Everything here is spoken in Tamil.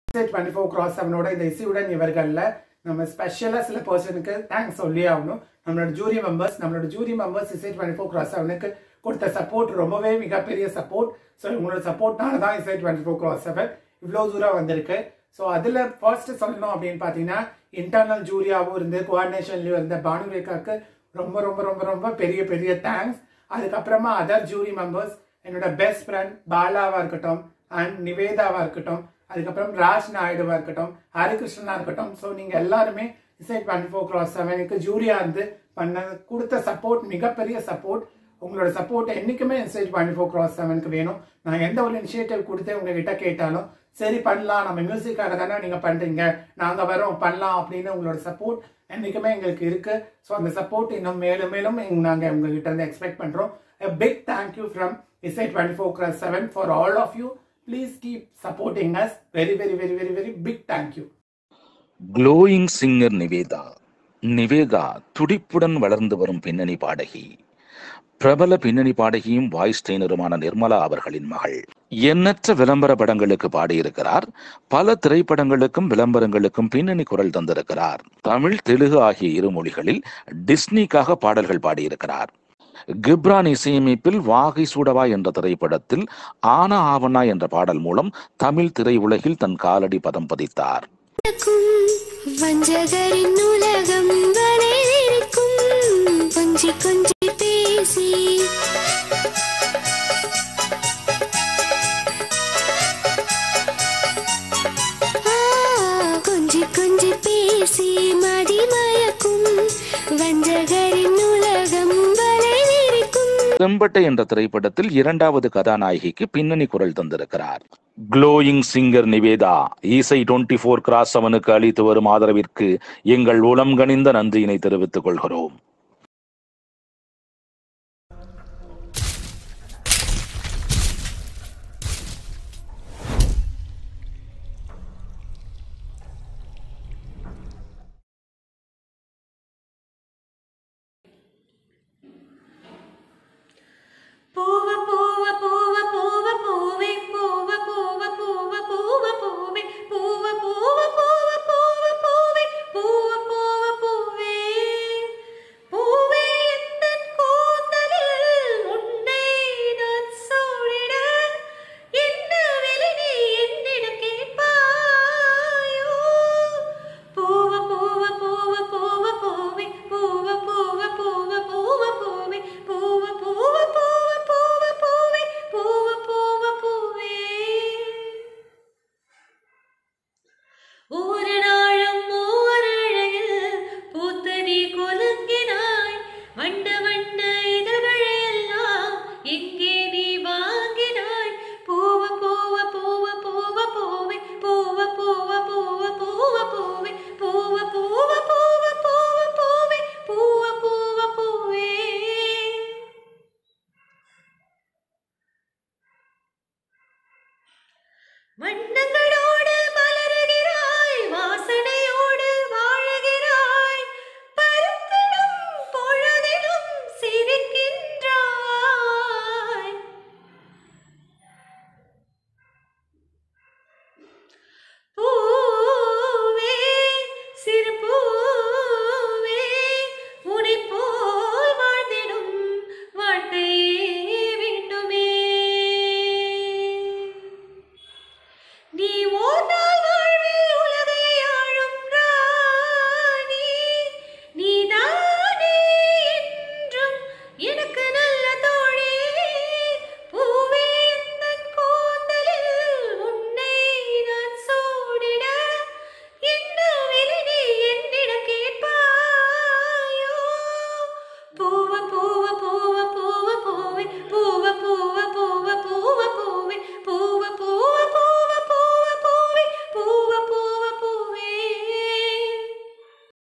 டுவெண்ட்டி ஃபோர் கிராஸ் செவனோட இந்த இசையுடன் இவர்கள்ல நம்ம ஸ்பெஷலா சில பர்சனுக்கு தேங்க்ஸ் சொல்லி ஆகணும் நம்மளோட ஜூரி மெம்பர்ஸ் நம்மளோட jury members Isai twenty four cross செவனுக்கு கொடுத்த சப்போர்ட் ரொம்பவே மிகப்பெரிய சப்போர்ட் ஸோ உங்களோட சப்போர்ட்னால தான் இசை டுவெண்ட்டி ஃபோர் கிராஸ் செவன் இவ்வளோ தூரம் வந்திருக்கு ஸோ அதில் ஃபர்ஸ்ட் சொல்லணும் அப்படின்னு பார்த்தீங்கன்னா இன்டர்னல் ஜூரியாவும் இருந்து கோஆர்டினேஷன்லயும் இருந்த பானுரேகாக்கு ரொம்ப ரொம்ப ரொம்ப ரொம்ப பெரிய பெரிய தேங்க்ஸ் அதுக்கப்புறமா அதர் ஜூரி மெம்பர்ஸ் என்னோட பெஸ்ட் ஃப்ரெண்ட் பாலாவா இருக்கட்டும் அண்ட் நிவேதாவா இருக்கட்டும் அதுக்கப்புறம் ராஜ் நாயுடுவா இருக்கட்டும் ஹரிகிருஷ்ணனா இருக்கட்டும் ஸோ நீங்க எல்லாருமே இசை டுவெண்ட்டி ஃபோர் கிராஸ் செவனுக்கு ஜூரியா இருந்து பண்ண கொடுத்த சப்போர்ட் மிகப்பெரிய சப்போர்ட் உங்களோட சப்போர்ட் என்னைக்குமே இசை டுவெண்ட்டி ஃபோர் கிராஸ் செவனுக்கு வேணும் நான் எந்த ஒரு இனிஷியேட்டிவ் கொடுத்து உங்ககிட்ட கேட்டாலும் சரி பண்ணலாம் நம்ம மியூசிக்காக தானே நீங்க பண்றீங்க நாங்க வரோம் பண்ணலாம் அப்படின்னு உங்களோட சப்போர்ட் என்னைக்குமே எங்களுக்கு இருக்கு ஸோ அந்த சப்போர்ட் இன்னும் மேலும் மேலும் இங்க நாங்க உங்ககிட்ட இருந்து எக்ஸ்பெக்ட் பண்றோம் big thank you from Isai twenty four cross seven for all of you please keep supporting us very very very very very big thank you glowing singer Nivetha Nivetha துடிப்புடன் வளர்ந்து வரும் பின்னணி பாடகி பிரபல பின்னணி பாடகியும் வாய்ஸ் ட்ரெயினருமான நிர்மலா அவர்களின் மகள் எண்ணற்ற விளம்பர படங்களுக்கு பாடியிருக்கிறார் பல திரைப்படங்களுக்கும் விளம்பரங்களுக்கும் பின்னணி குரல் தந்திருக்கிறார் தமிழ் தெலுங்கு ஆகிய இரு மொழிகளில் டிஸ்னிக்காக பாடல்கள் பாடியிருக்கிறார் கிப்ரான் இசையமைப்பில் வாகை சூடவா என்ற திரைப்படத்தில் ஆனா ஆவனா என்ற பாடல் மூலம் தமிழ் திரையுலகில் தன் காலடி பதம் பதித்தார் வஞ்சகரின் உலகம் வரையறுக்கும் கொஞ்சி கொஞ்சி பேசி ஆ, கொஞ்சி கொஞ்சி பேசி மதிமயக்கும் வஞ்சகரின் உலகம் வரையறுக்கும் செம்பட்டை என்ற திரைப்படத்தில் இரண்டாவது கதாநாயகிக்கு பின்னணி குரல் தந்திருக்கிறார் க்ளோயிங் சிங்கர் நிவேதா இசை டுவெண்ட்டி ஃபோர் கிராஸ் செவனுக்கு அளித்து வரும் ஆதரவிற்கு எங்கள் உளம் கனிந்த நன்றியினை தெரிவித்துக் கொள்கிறோம்